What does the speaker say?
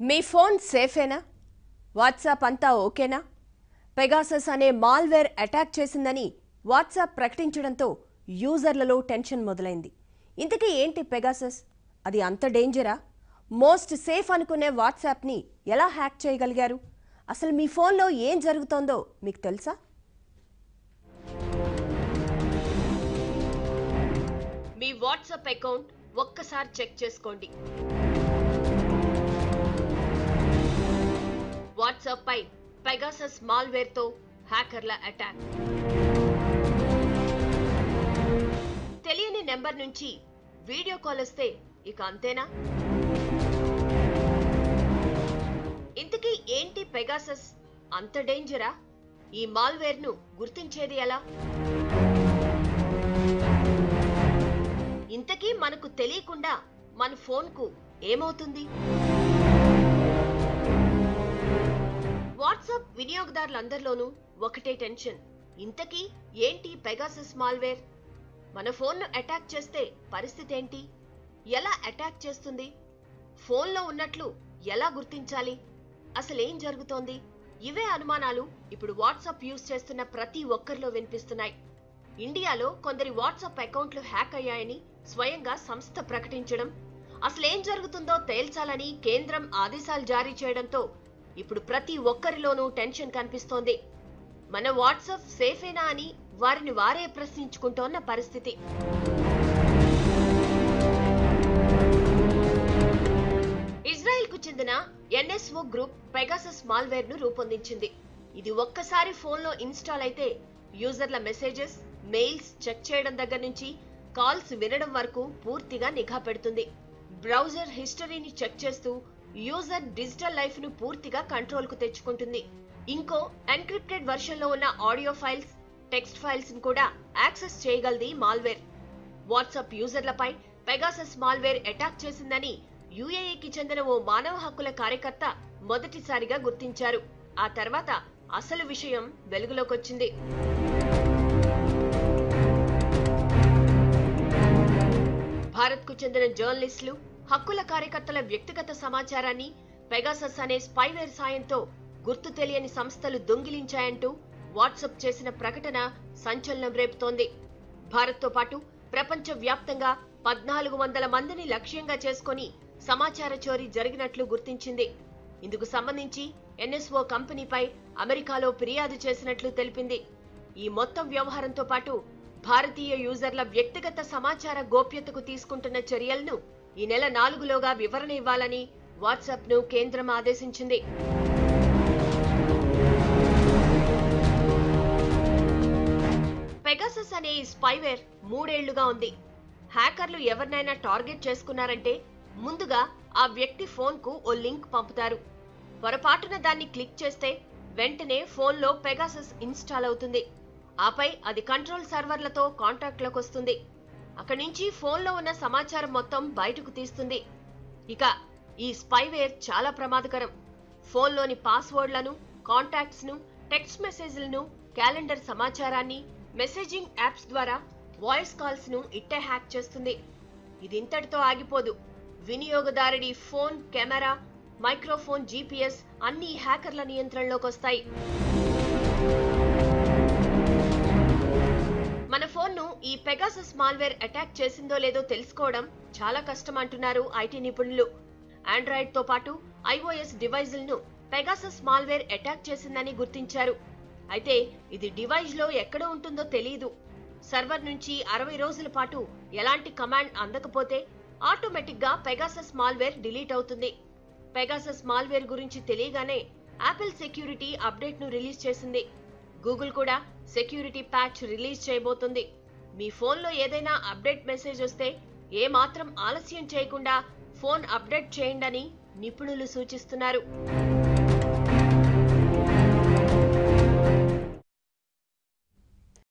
మీ phone సేఫేనా WhatsApp అంతా ఓకేనా Pegasus అనే మాల్వేర్ అటాక్ చేసిందని వాట్సాప్ ప్రకటించడంతో యూజర్లలో టెన్షన్ మొదలైంది ఇంతకీ ఏంటి పెగాసస్ అది అంత డేంజరా మోస్ట్ సేఫ్ అనుకునే వాట్సాప్ని ఎలా హ్యాక్ చేయగలిగారు అసలు మీ ఫోన్లో ఏం జరుగుతోందో మీకు తెలుసా మీ వాట్సాప్ అకౌంట్ ఒక్కసారి చెక్ చేసుకోండి వాట్సాప్ పై పెగాసస్ మాల్వేర్ తో హ్యాకర్ల అటాక్ తెలియని నెంబర్ నుంచి వీడియో కాల్ వస్తే ఇక అంతేనా ఇంతకీ ఏంటి పెగాసస్ అంత డేంజరా ఈ మాల్వేర్ ను గుర్తించేది ఎలా ఇంతకీ మనకు తెలియకుండా మన ఫోన్కు ఏమవుతుంది వాట్సాప్ వినియోగదారులందరిలోనూ ఒకటే టెన్షన్ ఇంతకీ ఏంటి పెగాసస్ మాల్వేర్ మన ఫోన్ను అటాక్ చేస్తే పరిస్థితి ఏంటి ఎలా అటాక్ చేస్తుంది ఫోన్లో ఉన్నట్లు ఎలా గుర్తించాలి అసలేం జరుగుతోంది ఇవే అనుమానాలు ఇప్పుడు వాట్సాప్ యూజ్ చేస్తున్న ప్రతి ఒక్కరిలో వినిపిస్తున్నాయి ఇండియాలో కొందరి వాట్సాప్ అకౌంట్లు హ్యాక్ అయ్యాయని స్వయంగా సంస్థ ప్రకటించడం అసలేం జరుగుతుందో తేల్చాలని కేంద్రం ఆదేశాలు జారీ చేయడంతో ఇప్పుడు ప్రతి ఒక్కరిలోనూ టెన్షన్ కనిపిస్తోంది మన వాట్సాప్ సేఫేనా అని వారిని వారే ప్రశ్నించుకుంటోన్న పరిస్థితి ఇజ్రాయెల్ కు చెందిన ఎన్ఎస్ఓ గ్రూప్ పెగాసస్ మాల్వేర్ ను రూపొందించింది ఇది ఒక్కసారి ఫోన్లో ఇన్స్టాల్ అయితే యూజర్ల మెసేజెస్ మెయిల్స్ చెక్ చేయడం దగ్గర నుంచి కాల్స్ వినడం వరకు పూర్తిగా నిఘా పెడుతుంది బ్రౌజర్ హిస్టరీని చెక్ చేస్తూ యూజర్ డిజిటల్ లైఫ్ ను పూర్తిగా కంట్రోల్ కు తెచ్చుకుంటుంది ఇంకో ఎన్క్రిప్టెడ్ వర్షన్ లో ఉన్న ఆడియో ఫైల్స్ టెక్స్ట్ ఫైల్స్ ను కూడా యాక్సెస్ చేయగలది మాల్వేర్ వాట్సాప్ యూజర్లపై పెగాసస్ మాల్వేర్ అటాక్ చేసిందని యుఏఈకి చెందిన ఓ మానవ హక్కుల కార్యకర్త మొదటిసారిగా గుర్తించారు ఆ తర్వాత అసలు విషయం వెలుగులోకొచ్చింది భారత్కు చెందిన జర్నలిస్టులు హక్కుల కార్యకర్తల వ్యక్తిగత సమాచారాన్ని పెగాసస్ అనే స్పైవేర్ సాయంతో గుర్తు తెలియని సంస్థలు దొంగిలించాయంటూ వాట్సాప్ చేసిన ప్రకటన సంచలనం రేపుతోంది భారత్తో పాటు ప్రపంచ వ్యాప్తంగా పద్నాలుగు వందల మందిని లక్ష్యంగా చేసుకొని సమాచార చోరీ జరిగినట్లు గుర్తించింది ఇందుకు సంబంధించి ఎన్ఎస్ఓ కంపెనీపై అమెరికాలో ఫిర్యాదు చేసినట్లు తెలిపింది ఈ మొత్తం వ్యవహారంతో పాటు భారతీయ యూజర్ల వ్యక్తిగత సమాచార గోప్యతకు తీసుకుంటున్న చర్యలను ఈ నెల నాలుగులోగా వివరణ ఇవ్వాలని వాట్సాప్ ను కేంద్రం ఆదేశించింది పెగాసస్ అనే ఈ స్పైవేర్ మూడేళ్లుగా ఉంది హ్యాకర్లు ఎవరినైనా టార్గెట్ చేసుకున్నారంటే ముందుగా ఆ వ్యక్తి ఫోన్కు ఓ లింక్ పంపుతారు పొరపాటున దాన్ని క్లిక్ చేస్తే వెంటనే ఫోన్లో పెగాసస్ ఇన్స్టాల్ అవుతుంది ఆపై అది కంట్రోల్ సర్వర్లతో కాంటాక్ట్లోకి వస్తుంది అక్కడి నుంచి ఫోన్లో ఉన్న సమాచారం మొత్తం బయటకు తీస్తుంది ఇక ఈ స్పైవేర్ చాలా ప్రమాదకరం ఫోన్లోని పాస్వర్డ్లను కాంటాక్ట్స్ను టెక్స్ట్ మెసేజ్లను క్యాలెండర్ సమాచారాన్ని మెసేజింగ్ యాప్స్ ద్వారా వాయిస్ కాల్స్ ను ఇట్టే హ్యాక్ చేస్తుంది ఇది ఇంతటితో ఆగిపోదు వినియోగదారుడి ఫోన్ కెమెరా మైక్రోఫోన్ జీపీఎస్ అన్ని హ్యాకర్ల నియంత్రణలోకి వస్తాయి మన ఫోన్ను ఈ పెగాసస్ మాల్వేర్ అటాక్ చేసిందో లేదో తెలుసుకోవడం చాలా కష్టం అంటున్నారు ఐటీ నిపుణులు ఆండ్రాయిడ్ తో పాటు ఐఓఎస్ డివైజులను పెగాసస్ మాల్వేర్ అటాక్ చేసిందని గుర్తించారు అయితే ఇది డివైస్ లో ఎక్కడ ఉంటుందో తెలియదు సర్వర్ నుంచి అరవై రోజుల పాటు ఎలాంటి కమాండ్ అందకపోతే ఆటోమేటిక్ గా పెగాసస్ మాల్వేర్ డిలీట్ అవుతుంది పెగాసస్ మాల్వేర్ గురించి తెలియగానే యాపిల్ సెక్యూరిటీ అప్డేట్ ను రిలీజ్ చేసింది గూగుల్ కూడా సెక్యూరిటీ ప్యాచ్ రిలీజ్ చేయబోతుంది మీ ఫోన్లో ఏదైనా అప్డేట్ మెసేజ్ వస్తే ఏ మాత్రం ఆలస్యం చేయకుండా ఫోన్ అప్డేట్ చేయండి అని నిపుణులు సూచిస్తున్నారు